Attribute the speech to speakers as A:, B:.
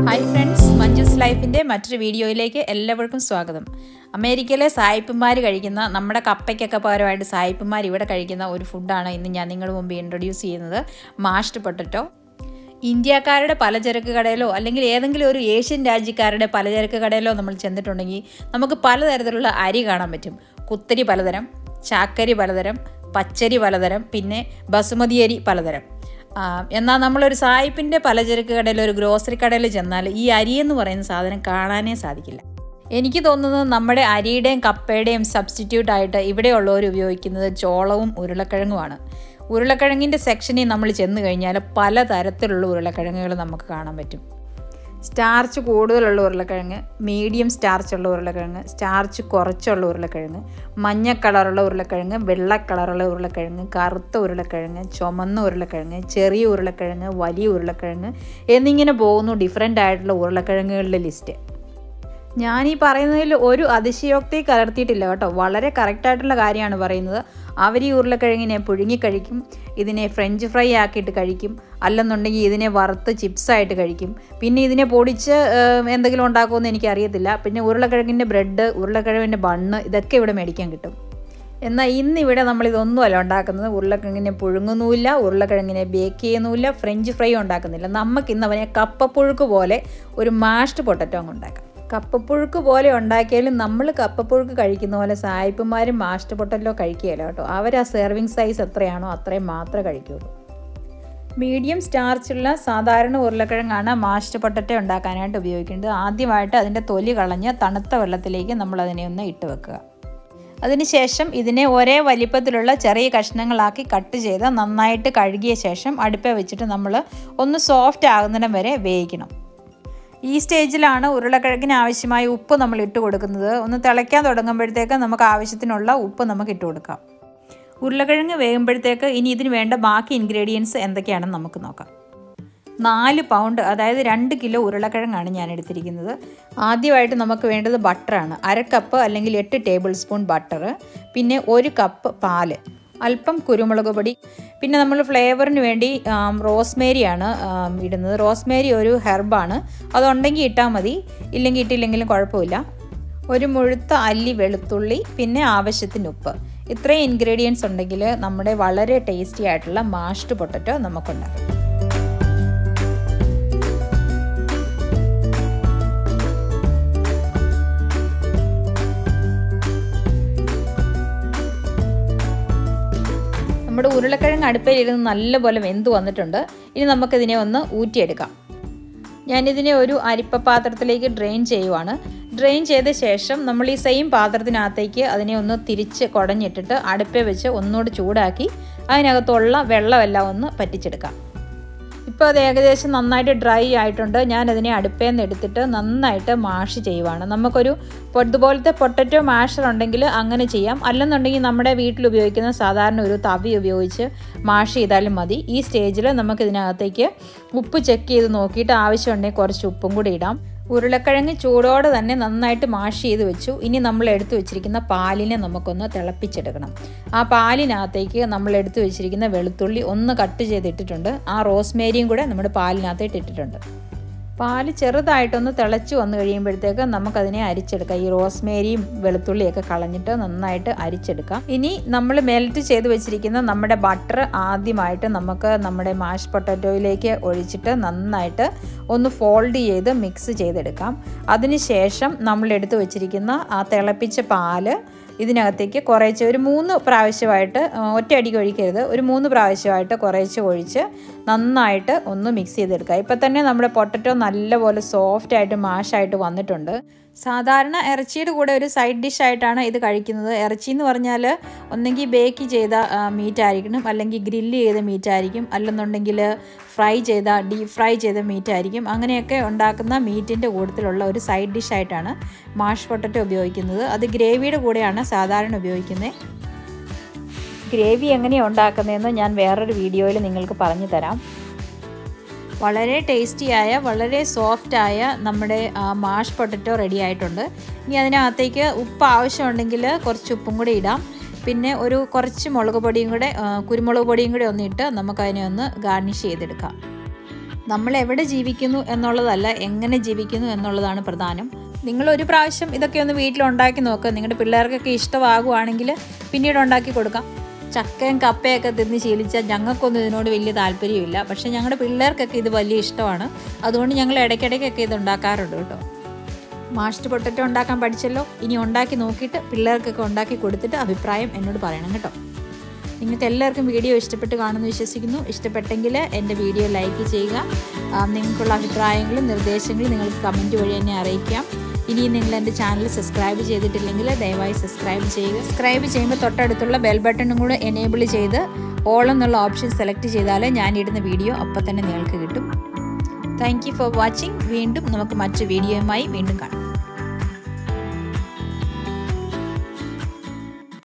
A: hi friends Manju's ലൈഫിൻ്റെ മറ്റൊരു വീഡിയോയിലേക്ക് എല്ലാവർക്കും സ്വാഗതം അമേരിക്കയിലെ സായിപ്പന്മാർ കഴിക്കുന്ന നമ്മുടെ കപ്പയ്ക്കൊക്കെ പകരമായിട്ട് സായിപ്പന്മാർ ഇവിടെ കഴിക്കുന്ന ഒരു ഫുഡാണ് ഇന്ന് ഞാൻ നിങ്ങളുടെ മുമ്പ് ഇൻട്രൊഡ്യൂസ് ചെയ്യുന്നത് മാഷ്ഡ് പൊട്ടറ്റോ ഇന്ത്യക്കാരുടെ പലചരക്ക് കടയിലോ അല്ലെങ്കിൽ ഏതെങ്കിലും ഒരു ഏഷ്യൻ രാജ്യക്കാരുടെ പലചരക്ക് കടയിലോ നമ്മൾ ചെന്നിട്ടുണ്ടെങ്കിൽ നമുക്ക് പലതരത്തിലുള്ള അരി കാണാൻ പറ്റും കുത്തരി പലതരം ചാക്കരി പലതരം പച്ചരി പലതരം പിന്നെ ബസുമതി അരി പലതരം ആ, എന്നാൽ നമ്മളൊരു സായിപ്പിൻ്റെ പലചരക്ക് കടയിൽ ഒരു ഗ്രോസറി കടയിൽ ചെന്നാൽ ഈ അരി എന്ന് പറയുന്ന സാധനം കാണാനേ സാധിക്കില്ല എനിക്ക് തോന്നുന്നത് നമ്മുടെ അരിയുടെയും കപ്പയുടെയും സബ്സ്റ്റിറ്റ്യൂട്ട് ആയിട്ട് ഇവിടെയുള്ളവർ ഉപയോഗിക്കുന്നത് ചോളവും ഉരുളക്കിഴങ്ങുമാണ് ഉരുളക്കിഴങ്ങിൻ്റെ സെക്ഷനിൽ നമ്മൾ ചെന്ന് കഴിഞ്ഞാൽ പലതരത്തിലുള്ള ഉരുളക്കിഴങ്ങുകൾ നമുക്ക് കാണാൻ പറ്റും സ്റ്റാർച്ച് കൂടുതലുള്ള ഉരുളക്കിഴങ്ങ് മീഡിയം സ്റ്റാർച്ച് ഉള്ള ഉരുളക്കിഴങ്ങ് സ്റ്റാർച്ച് കുറച്ചുള്ള ഉരുളക്കിഴങ്ങ് മഞ്ഞ കളറുള്ള ഉരുളക്കിഴങ്ങ് വെള്ള കളറുള്ള ഉരുളക്കിഴങ്ങ് കറുത്ത ഉരുളക്കിഴങ്ങ് ചുമന്ന ഉരുളക്കിഴങ്ങ് ചെറിയ ഉരുളക്കിഴങ്ങ് വലിയ ഉരുളക്കിഴങ്ങ് എന്നിങ്ങനെ പോകുന്നു ഡിഫറെൻ്റ് ആയിട്ടുള്ള ഉരുളക്കിഴങ്ങുകളുടെ ലിസ്റ്റ് ഞാൻ ഈ പറയുന്നതിൽ ഒരു അതിശയോക്തി കലർത്തിയിട്ടില്ല കേട്ടോ വളരെ കറക്റ്റായിട്ടുള്ള കാര്യമാണ് പറയുന്നത് അവർ ഈ ഉരുളക്കിഴങ്ങിനെ പുഴുങ്ങി കഴിക്കും ഇതിനെ ഫ്രഞ്ച് ഫ്രൈ ആക്കിയിട്ട് കഴിക്കും അല്ലെന്നുണ്ടെങ്കിൽ ഇതിനെ വറുത്ത് ചിപ്സായിട്ട് കഴിക്കും പിന്നെ ഇതിനെ പൊടിച്ച് ഏഹ്, എന്തെങ്കിലും ഉണ്ടാക്കുമെന്ന് എനിക്കറിയത്തില്ല പിന്നെ ഉരുളക്കിഴങ്ങിൻ്റെ ബ്രെഡ് ഉരുളക്കിഴങ്ങിൻ്റെ ബണ്ണ് ഇതൊക്കെ ഇവിടെ മേടിക്കാൻ കിട്ടും എന്നാൽ ഇന്നിവിടെ നമ്മളിതൊന്നുമല്ല ഉണ്ടാക്കുന്നത് ഉരുളക്കിഴങ്ങിനെ പുഴുങ്ങുന്നുമില്ല ഉരുളക്കിഴങ്ങിനെ ബേക്ക് ചെയ്യുന്നുമില്ല ഫ്രഞ്ച് ഫ്രൈ ഉണ്ടാക്കുന്നില്ല നമുക്ക് ഇന്ന് അവനെ കപ്പപ്പുഴുക്ക് പോലെ ഒരു മാഷ്ഡ് പൊട്ടറ്റോ അങ്ങ് ഉണ്ടാക്കാം കപ്പപ്പുഴുക്ക് പോലെ ഉണ്ടാക്കിയാലും നമ്മൾ കപ്പപ്പുഴുക്ക് കഴിക്കുന്ന പോലെ സായിപ്പന്മാരും മാഷ്ഡ് പൊട്ടറ്റോ കഴിക്കുകയില്ല കേട്ടോ അവർ ആ സെർവിങ് സൈസ് എത്രയാണോ അത്രയും മാത്രമേ കഴിക്കുകയുള്ളൂ മീഡിയം സ്റ്റാർച്ചുള്ള സാധാരണ ഉരുളക്കിഴങ്ങാണ് മാഷ്ഡ് പൊട്ടറ്റോ ഉണ്ടാക്കാനായിട്ട് ഉപയോഗിക്കുന്നത് ആദ്യമായിട്ട് അതിൻ്റെ തൊലി കളഞ്ഞ് തണുത്ത വെള്ളത്തിലേക്ക് നമ്മൾ അതിനെ ഒന്ന് ഇട്ട് വെക്കുക അതിനുശേഷം ഇതിനെ ഒരേ വലിപ്പത്തിലുള്ള ചെറിയ കഷ്ണങ്ങളാക്കി കട്ട് ചെയ്ത് നന്നായിട്ട് കഴുകിയ ശേഷം അടുപ്പേ വെച്ചിട്ട് നമ്മൾ ഒന്ന് സോഫ്റ്റ് ആകുന്നിടം വരെ വേവിക്കണം ഈ സ്റ്റേജിലാണ് ഉരുളക്കിഴങ്ങിന് ആവശ്യമായ ഉപ്പ് നമ്മൾ ഇട്ട് കൊടുക്കുന്നത് ഒന്ന് തിളയ്ക്കാൻ തുടങ്ങുമ്പോഴത്തേക്ക് നമുക്ക് ആവശ്യത്തിനുള്ള ഉപ്പ് നമുക്ക് ഇട്ട് കൊടുക്കാം ഉരുളക്കിഴങ്ങ് വേകുമ്പോഴത്തേക്ക് ഇനി ഇതിന് വേണ്ട ബാക്കി ഇൻഗ്രീഡിയൻസ് എന്തൊക്കെയാണെന്ന് നമുക്ക് നോക്കാം നാല് പൗണ്ട് അതായത് രണ്ട് കിലോ ഉരുളക്കിഴങ്ങാണ് ഞാൻ എടുത്തിരിക്കുന്നത് ആദ്യമായിട്ട് നമുക്ക് വേണ്ടത് ബട്ടറാണ് അര കപ്പ് അല്ലെങ്കിൽ എട്ട് ടേബിൾ സ്പൂൺ ബട്ടർ പിന്നെ ഒരു കപ്പ് പാല് അല്പം കുരുമുളക് പൊടി പിന്നെ നമ്മൾ ഫ്ലേവറിന് വേണ്ടി ആം, റോസ്മേരിയാണ് ആം, ഇടുന്നത് റോസ്മേരി ഒരു ഹെർബാണ് അതുണ്ടെങ്കിൽ ഇട്ടാൽ മതി ഇല്ലെങ്കിൽ ഇട്ടില്ലെങ്കിലും കുഴപ്പമില്ല ഒരു മുഴുത്ത അല്ലി വെളുത്തുള്ളി പിന്നെ ആവശ്യത്തിന് ഉപ്പ് ഇത്രയും ഇൻഗ്രീഡിയൻസ് ഉണ്ടെങ്കിൽ നമ്മുടെ വളരെ ടേസ്റ്റി ആയിട്ടുള്ള മാഷ്ഡ് പൊട്ടറ്റോ നമുക്കുണ്ടാക്കാം നമ്മുടെ ഉരുളക്കിഴങ്ങ് അടുപ്പയിലിരുന്ന് നല്ലപോലെ വെന്ത് വന്നിട്ടുണ്ട് ഇനി നമുക്കിതിനെ ഒന്ന് ഊറ്റിയെടുക്കാം ഞാനിതിനെ ഒരു അരിപ്പ പാത്രത്തിലേക്ക് ഡ്രെയിൻ ചെയ്യുവാണ് ഡ്രെയിൻ ചെയ്ത ശേഷം നമ്മൾ ഈ സെയിം പാത്രത്തിനകത്തേക്ക് അതിനെ ഒന്ന് തിരിച്ച് കുടഞ്ഞിട്ടിട്ട് അടുപ്പേ വെച്ച് ഒന്നുകൂടി ചൂടാക്കി അതിനകത്തുള്ള വെള്ളമെല്ലാം ഒന്ന് പറ്റിച്ചെടുക്കാം ഇപ്പോൾ അത് ഏകദേശം നന്നായിട്ട് ഡ്രൈ ആയിട്ടുണ്ട് ഞാനതിനെ അടുപ്പേ നിന്ന് എടുത്തിട്ട് നന്നായിട്ട് മാഷ് ചെയ്യുവാണ് നമുക്കൊരു പൊ- ഇതുപോലത്തെ പൊട്ടറ്റോ മാഷർ ഉണ്ടെങ്കിൽ അങ്ങനെ ചെയ്യാം അല്ലെന്നുണ്ടെങ്കിൽ നമ്മുടെ വീട്ടിൽ ഉപയോഗിക്കുന്ന സാധാരണ ഒരു തവി ഉപയോഗിച്ച് മാഷ് ചെയ്താലും മതി ഈ സ്റ്റേജിൽ നമുക്ക് ഇതിനകത്തേക്ക് ഉപ്പ് ചെക്ക് ചെയ്ത് നോക്കിയിട്ട് ആവശ്യമുണ്ടെങ്കിൽ കുറച്ച് ഉപ്പും കൂടി ഇടാം ഉരുളക്കിഴങ്ങ് ചൂടോടെ തന്നെ നന്നായിട്ട് മാഷ് ചെയ്ത് വെച്ചു ഇനി നമ്മൾ എടുത്തു വെച്ചിരിക്കുന്ന പാലിനെ നമുക്കൊന്ന് തിളപ്പിച്ചെടുക്കണം ആ പാലിനകത്തേക്ക് നമ്മൾ എടുത്തു വെച്ചിരിക്കുന്ന വെളുത്തുള്ളി ഒന്ന് കട്ട് ചെയ്തിട്ടിട്ടുണ്ട് ആ റോസ്മേരിയും കൂടെ നമ്മുടെ പാലിനകത്ത് ഇട്ടിട്ടുണ്ട് പാല് ചെറുതായിട്ടൊന്ന് തിളച്ച് വന്നു കഴിയുമ്പോഴത്തേക്ക് നമുക്കതിനെ അരിച്ചെടുക്കാം ഈ റോസ്മേരിയും വെളുത്തുള്ളിയൊക്കെ കളഞ്ഞിട്ട് നന്നായിട്ട് അരിച്ചെടുക്കാം ഇനി നമ്മൾ മെൽറ്റ് ചെയ്ത് വെച്ചിരിക്കുന്ന നമ്മുടെ ബട്ടർ ആദ്യമായിട്ട് നമുക്ക് നമ്മുടെ മാഷ് പൊട്ടറ്റോയിലേക്ക് ഒഴിച്ചിട്ട് നന്നായിട്ട് ഒന്ന് ഫോൾഡ് ചെയ്ത് മിക്സ് ചെയ്തെടുക്കാം അതിനുശേഷം നമ്മൾ എടുത്തു വെച്ചിരിക്കുന്ന ആ തിളപ്പിച്ച പാല് ഇതിനകത്തേക്ക് കുറേശ്ശെ ഒരു മൂന്ന് പ്രാവശ്യമായിട്ട് ആ, ഒറ്റയടിക്ക് ഒഴിക്കരുത് ഒരു മൂന്ന് പ്രാവശ്യമായിട്ട് കുറേശ്ശെ ഒഴിച്ച് നന്നായിട്ട് ഒന്ന് മിക്സ് ചെയ്തെടുക്കുക ഇപ്പം തന്നെ നമ്മുടെ പൊട്ടറ്റോ നല്ലപോലെ സോഫ്റ്റ് ആയിട്ട് മാഷായിട്ട് വന്നിട്ടുണ്ട് സാധാരണ ഇറച്ചിയുടെ കൂടെ ഒരു സൈഡ് ഡിഷ് ആയിട്ടാണ് ഇത് കഴിക്കുന്നത് ഇറച്ചി എന്ന് പറഞ്ഞാൽ ഒന്നെങ്കിൽ ബേക്ക് ചെയ്ത മീറ്റ് ആയിരിക്കണം അല്ലെങ്കിൽ ഗ്രില്ല് ചെയ്ത മീറ്റ് ആയിരിക്കും അല്ലെന്നുണ്ടെങ്കിൽ ഫ്രൈ ചെയ്ത ഡീപ് ഫ്രൈ ചെയ്ത മീറ്റ് ആയിരിക്കും അങ്ങനെയൊക്കെ ഉണ്ടാക്കുന്ന മീറ്റിൻ്റെ കൂട്ടത്തിലുള്ള ഒരു സൈഡ് ഡിഷ് ആയിട്ടാണ് മാഷ് പൊട്ടറ്റോ ഉപയോഗിക്കുന്നത് അത് ഗ്രേവിയുടെ കൂടെയാണ് സാധാരണ ഉപയോഗിക്കുന്നത് ഗ്രേവി എങ്ങനെയാണ് ഉണ്ടാക്കുന്നതെന്ന് ഞാൻ വേറൊരു വീഡിയോയിൽ നിങ്ങൾക്ക് പറഞ്ഞു തരാം വളരെ ടേസ്റ്റിയായ വളരെ സോഫ്റ്റായ നമ്മുടെ ആ, മാഷ് പൊട്ടറ്റോ റെഡി ആയിട്ടുണ്ട് ഇനി അതിനകത്തേക്ക് ഉപ്പ് ആവശ്യമുണ്ടെങ്കിൽ കുറച്ച് ഉപ്പും കൂടി ഇടാം പിന്നെ ഒരു കുറച്ച് മുളക് പൊടിയും കൂടെ ആ, കുരുമുളക് പൊടിയും കൂടെ ഒന്ന് ഇട്ട് നമുക്കതിനെ ഒന്ന് ഗാർണിഷ് ചെയ്തെടുക്കാം നമ്മൾ എവിടെ ജീവിക്കുന്നു എന്നുള്ളതല്ല എങ്ങനെ ജീവിക്കുന്നു എന്നുള്ളതാണ് പ്രധാനം നിങ്ങൾ ഒരു പ്രാവശ്യം ഇതൊക്കെ ഒന്ന് വീട്ടിൽ ഉണ്ടാക്കി നോക്കുക നിങ്ങളുടെ പിള്ളേർക്കൊക്കെ ഇഷ്ടമാകുവാണെങ്കിൽ പിന്നീട് ഉണ്ടാക്കി കൊടുക്കാം ചക്കയും കപ്പയൊക്കെ തിന്ന് ശീലിച്ചാൽ ഞങ്ങൾക്കൊന്നും ഇതിനോട് വലിയ താല്പര്യമില്ല പക്ഷേ ഞങ്ങളുടെ പിള്ളേർക്കൊക്കെ ഇത് വലിയ ഇഷ്ടമാണ് അതുകൊണ്ട് ഞങ്ങൾ ഇടയ്ക്കിടയ്ക്കൊക്കെ ഇത് ഉണ്ടാക്കാറുണ്ട് കേട്ടോ മാഷ്ഡ് പൊട്ടറ്റോ ഉണ്ടാക്കാൻ പഠിച്ചല്ലോ ഇനി ഉണ്ടാക്കി നോക്കിയിട്ട് പിള്ളേർക്കൊക്കെ ഉണ്ടാക്കി കൊടുത്തിട്ട് അഭിപ്രായം എന്നോട് പറയണം കേട്ടോ നിങ്ങൾക്ക് എല്ലാവർക്കും വീഡിയോ ഇഷ്ടപ്പെട്ട് കാണുമെന്ന് വിശ്വസിക്കുന്നു ഇഷ്ടപ്പെട്ടെങ്കിൽ എൻ്റെ വീഡിയോ ലൈക്ക് ചെയ്യുക ആ, നിങ്ങൾക്കുള്ള അഭിപ്രായങ്ങളും നിർദ്ദേശങ്ങളും നിങ്ങൾക്ക് കമൻറ്റ് വഴി എന്നെ അറിയിക്കാം ഇനി നിങ്ങൾ എൻ്റെ ചാനൽ സബ്സ്ക്രൈബ് ചെയ്തിട്ടില്ലെങ്കിൽ ദയവായി സബ്സ്ക്രൈബ് ചെയ്യുക സബ്സ്ക്രൈബ് ചെയ്യുമ്പോൾ തൊട്ടടുത്തുള്ള ബെൽ ബട്ടണും കൂടെ എനേബിൾ ചെയ്ത് ഓൾ എന്നുള്ള ഓപ്ഷൻ സെലക്ട് ചെയ്താൽ ഞാനിടുന്ന വീഡിയോ അപ്പോൾ തന്നെ നിങ്ങൾക്ക് കിട്ടും താങ്ക് യു ഫോർ വാച്ചിങ് വീണ്ടും നമുക്ക് മറ്റു വീഡിയോയുമായി വീണ്ടും കാണാം